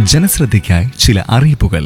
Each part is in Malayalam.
ജനശ്രദ്ധയ്ക്കായി ചില അറിയിപ്പുകൾ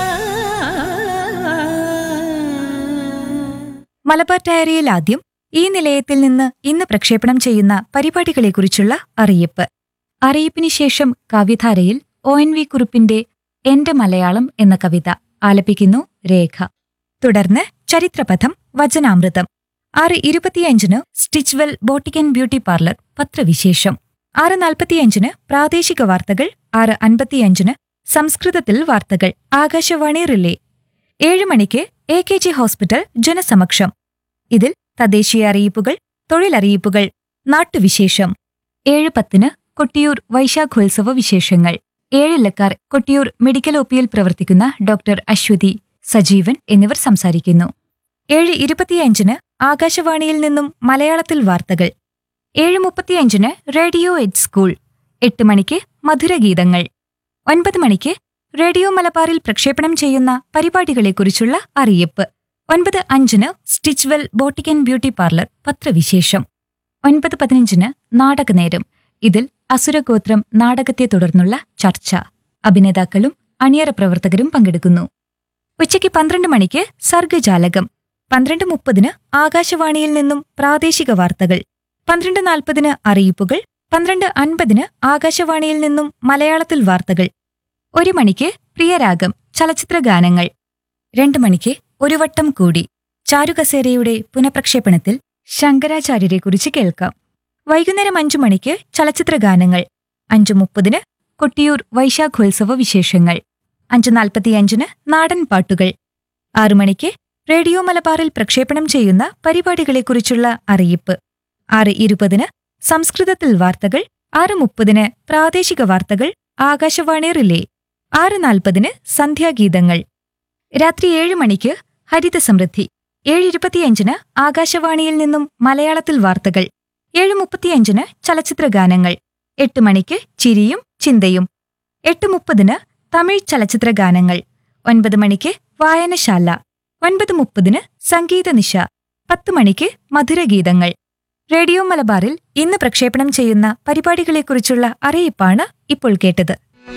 മലബാർ ഡയറിയിൽ ആദ്യം ഈ നിലയത്തിൽ നിന്ന് ഇന്ന് പ്രക്ഷേപണം ചെയ്യുന്ന പരിപാടികളെക്കുറിച്ചുള്ള അറിയിപ്പ് അറിയിപ്പിന് ശേഷം കവിധാരയിൽ ഒ എൻ വി കുറുപ്പിന്റെ എന്റെ മലയാളം എന്ന കവിത ആലപിക്കുന്നു രേഖ തുടർന്ന് ചരിത്രപഥം വചനാമൃതം ആറ് ഇരുപത്തിയഞ്ചിന് Stitchwell boutique and beauty parlour പത്രവിശേഷം ആറ് നാൽപ്പത്തിയഞ്ചിന് പ്രാദേശിക വാർത്തകൾ ആറ് അൻപത്തിയഞ്ചിന് സംസ്കൃതത്തിൽ വാർത്തകൾ ആകാശവാണി റിലേ ഏഴ് മണിക്ക് എ കെ ജി ഹോസ്പിറ്റൽ ജനസമക്ഷം ഇതിൽ തദ്ദേശീയ അറിയിപ്പുകൾ തൊഴിലറിയിപ്പുകൾ നാട്ടുവിശേഷം ഏഴ് പത്തിന് കൊട്ടിയൂർ വൈശാഖോത്സവ വിശേഷങ്ങൾ ഏഴില്ലക്കാർ കൊട്ടിയൂർ മെഡിക്കൽ ഒപിയിൽ പ്രവർത്തിക്കുന്ന ഡോക്ടർ അശ്വതി സജീവൻ എന്നിവർ സംസാരിക്കുന്നു ഏഴ് ഇരുപത്തിയഞ്ചിന് ആകാശവാണിയിൽ നിന്നും മലയാളത്തിൽ വാർത്തകൾ ഏഴ് മുപ്പത്തിയഞ്ചിന് റേഡിയോ എഡ് സ്കൂൾ എട്ട് മണിക്ക് മധുരഗീതങ്ങൾ ഒൻപത് മണിക്ക് റേഡിയോ മലബാറിൽ പ്രക്ഷേപണം ചെയ്യുന്ന പരിപാടികളെക്കുറിച്ചുള്ള അറിയിപ്പ് ഒൻപത് അഞ്ചിന് Stitchwell boutique and beauty parlour പത്രവിശേഷം ഒൻപത് പതിനഞ്ചിന് നാടകനേരം ഇതിൽ അസുരഗോത്രം നാടകത്തെ തുടർന്നുള്ള ചർച്ച അഭിനേതാക്കളും അണിയറ പ്രവർത്തകരും പങ്കെടുക്കുന്നു ഉച്ചയ്ക്ക് പന്ത്രണ്ട് മണിക്ക് സർഗജാലകം പന്ത്രണ്ട് മുപ്പതിന് ആകാശവാണിയിൽ നിന്നും പ്രാദേശിക വാർത്തകൾ പന്ത്രണ്ട് നാൽപ്പതിന് അറിയിപ്പുകൾ പന്ത്രണ്ട് അൻപതിന് ആകാശവാണിയിൽ നിന്നും മലയാളത്തിൽ വാർത്തകൾ ഒരു മണിക്ക് പ്രിയരാഗം ചലച്ചിത്ര ഗാനങ്ങൾ രണ്ട് മണിക്ക് ഒരു വട്ടം കൂടി ചാരുകസേരയുടെ പുനഃപ്രക്ഷേപണത്തിൽ ശങ്കരാചാര്യരെക്കുറിച്ച് കേൾക്കാം വൈകുന്നേരം അഞ്ചു മണിക്ക് ചലച്ചിത്ര ഗാനങ്ങൾ അഞ്ചു മുപ്പതിന് കൊട്ടിയൂർ വൈശാഖോത്സവ വിശേഷങ്ങൾ അഞ്ചു നാൽപ്പത്തിയഞ്ചിന് നാടൻ പാട്ടുകൾ ആറു മണിക്ക് റേഡിയോ മലബാറിൽ പ്രക്ഷേപണം ചെയ്യുന്ന പരിപാടികളെക്കുറിച്ചുള്ള അറിയിപ്പ് ആറ് ഇരുപതിന് സംസ്കൃതത്തിൽ വാർത്തകൾ ആറ് മുപ്പതിന് പ്രാദേശിക വാർത്തകൾ ആകാശവാണി റിലേ ആറ് നാൽപ്പതിന് സന്ധ്യാഗീതങ്ങൾ രാത്രി ഏഴ് മണിക്ക് ഹരിത സമൃദ്ധി ഏഴ് ഇരുപത്തിയഞ്ചിന് ആകാശവാണിയിൽ നിന്നും മലയാളത്തിൽ വാർത്തകൾ ഏഴ് മുപ്പത്തിയഞ്ചിന് ചലച്ചിത്ര ഗാനങ്ങൾ എട്ട് മണിക്ക് ചിരിയും ചിന്തയും എട്ട് മുപ്പതിന് തമിഴ് ചലച്ചിത്ര ഗാനങ്ങൾ ഒൻപത് മണിക്ക് വായനശാല ഒൻപത് മുപ്പതിന് സംഗീത നിശ പത്ത് മണിക്ക് മധുരഗീതങ്ങൾ റേഡിയോ മലബാറിൽ ഇന്ന് പ്രക്ഷേപണം ചെയ്യുന്ന പരിപാടികളെക്കുറിച്ചുള്ള അറിയിപ്പാണ് ഇപ്പോൾ കേട്ടത്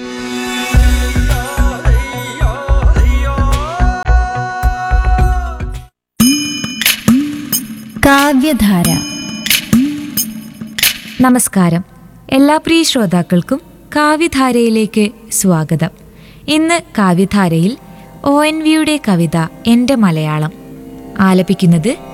കാവ്യധാര നമസ്കാരം എല്ലാ പ്രിയ ശ്രോതാക്കൾക്കും കാവ്യധാരയിലേക്ക് സ്വാഗതം ഇന്ന് കാവ്യധാരയിൽ ഒ എൻ വിയുടെ കവിത എൻ്റെ മലയാളം ആലപിക്കുന്നത്